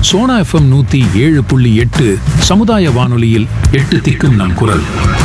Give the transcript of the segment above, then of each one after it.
Sona FM நூத்தி ஏழு புள்ளி எட்டு சமுதாய வானொலியில் எட்டு திக்கும் நம் குரல்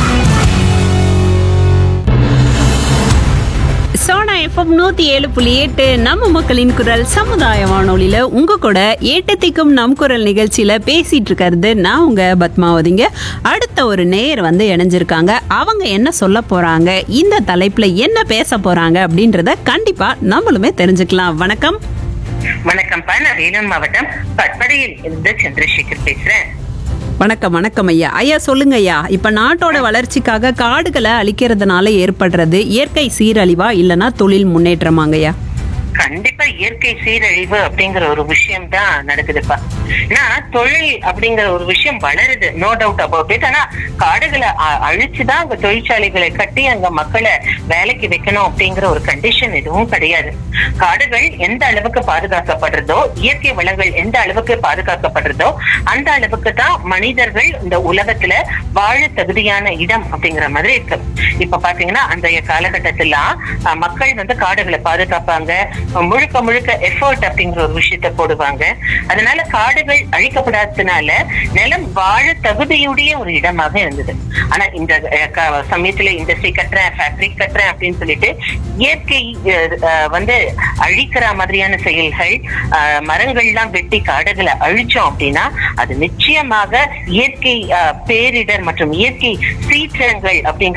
சோனா எஃப்எம் நூத்தி ஏழு புள்ளி எட்டு நம்ம மக்களின் குரல் சமுதாய வானொலியில உங்க கூட ஏட்டு திக்கும் நம் குரல் நிகழ்ச்சியில பேசிட்டு இருக்கிறது நான் உங்க பத்மாவதிங்க அடுத்த ஒரு நேயர் வந்து இணைஞ்சிருக்காங்க அவங்க என்ன சொல்ல போறாங்க இந்த தலைப்புல என்ன பேச போறாங்க அப்படின்றத கண்டிப்பா நம்மளுமே தெரிஞ்சுக்கலாம் வணக்கம் வணக்கம்ப்பா நான் வேலூர் மாவட்டம் பட்படையில் இருந்து சந்திரசேகர் பேசுறேன் வணக்கம் வணக்கம் ஐயா ஐயா சொல்லுங்க ஐயா இப்ப நாட்டோட வளர்ச்சிக்காக காடுகளை அழிக்கிறதுனால ஏற்படுறது இயற்கை சீரழிவா இல்லனா தொழில் முன்னேற்றமாங்க ஐயா கண்டிப்பா இயற்கை சீரழிவு அப்படிங்கிற ஒரு விஷயம் தான் நடக்குதுப்பா ஏன்னா தொழில் அப்படிங்கிற ஒரு விஷயம் வளருது நோ டவுட் அபவுட் இட் ஆனா காடுகளை அ- அழிச்சுதான் அங்க தொழிற்சாலைகளை கட்டி அங்க மக்களை வேலைக்கு வைக்கணும் அப்படிங்கிற ஒரு கண்டிஷன் எதுவும் கிடையாது காடுகள் எந்த அளவுக்கு பாதுகாக்கப்படுறதோ இயற்கை வளங்கள் எந்த அளவுக்கு பாதுகாக்கப்படுறதோ அந்த அளவுக்கு தான் மனிதர்கள் இந்த உலகத்துல வாழ தகுதியான இடம் அப்படிங்கிற மாதிரி இருக்கு இப்ப பாத்தீங்கன்னா அன்றைய காலகட்டத்துல அஹ், மக்கள் வந்து காடுகளை பாதுகாப்பாங்க முழுக்க முழுக்க எஃபர்ட் அப்படிங்கிற ஒரு விஷயத்த போடுவாங்க அதனால காடுகள் அழிக்கப்படாததுனால நிலம் வாழ தகுதியுடைய ஒரு இடமாக இருந்தது ஆனா இந்த அஹ், க- சமயத்துல இண்டஸ்ட்ரி கட்டுறேன் ஃபேக்டரி கட்டுறேன் அப்படின்னு சொல்லிட்டு இயற்கை அஹ், அஹ், வந்து அழிக்கிற மாதிரியான செயல்கள் அஹ், மரங்கள்லாம் வெட்டி காடுகளை அழிச்சோம் அப்படின்னா அது நிச்சயமாக இயற்கை அஹ், பேரிடர் மற்றும் இயற்கை சீற்றங்கள் அப்படிங்கிற